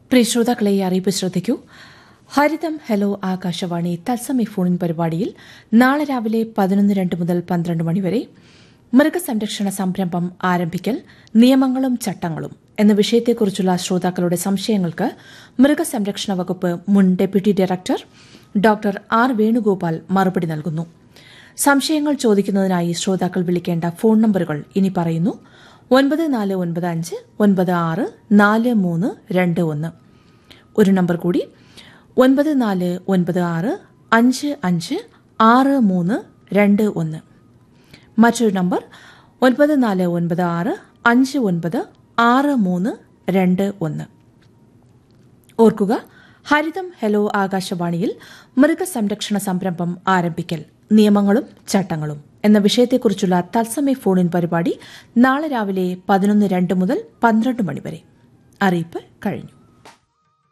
പ്രിയ ശ്രോതാക്കളെ ഈ അറിയിപ്പ് ശ്രദ്ധിക്കൂ ഹരിതം ഹലോ ആകാശവാണി തത്സമയ ഫോണിൻ പരിപാടിയിൽ നാളെ രാവിലെ പതിനൊന്ന് രണ്ട് മുതൽ പന്ത്രണ്ട് മണിവരെ മൃഗസംരക്ഷണ സംരംഭം ആരംഭിക്കൽ നിയമങ്ങളും ചട്ടങ്ങളും എന്ന വിഷയത്തെക്കുറിച്ചുള്ള ശ്രോതാക്കളുടെ സംശയങ്ങൾക്ക് മൃഗസംരക്ഷണ വകുപ്പ് മുൻ deputy director doctor R Venugopal മറുപടി നൽകുന്നു സംശയങ്ങൾ ചോദിക്കുന്നതിനായി ശ്രോതാക്കൾ വിളിക്കേണ്ട ഫോൺ നമ്പറുകൾ ഇനി പറയുന്നു ഒൻപത് നാല് ഒൻപത് അഞ്ച് ഒൻപത് ആറ് നാല് മൂന്ന് രണ്ട് ഒന്ന് ഒരു നമ്പർ കൂടി ഒൻപത് നാല് ഒൻപത് ആറ് അഞ്ച് അഞ്ച് ആറ് മൂന്ന് രണ്ട് ഒന്ന് മറ്റൊരു നമ്പർ ഒൻപത് നാല് ഒൻപത് ആറ് അഞ്ച് ഒൻപത് ആറ് മൂന്ന് രണ്ട് ഒന്ന് ഓർക്കുക ഹരിതം ഹലോ ആകാശവാണിയിൽ മൃഗസംരക്ഷണ സംരംഭം ആരംഭിക്കൽ നിയമങ്ങളും ചട്ടങ്ങളും എന്ന വിഷയത്തെക്കുറിച്ചുള്ള തത്സമയ ഫോണിൻ പരിപാടി നാളെ രാവിലെ പതിനൊന്ന് രണ്ട് മുതൽ പന്ത്രണ്ട് മണിവരെ അറിയിപ്പ് കഴിഞ്ഞു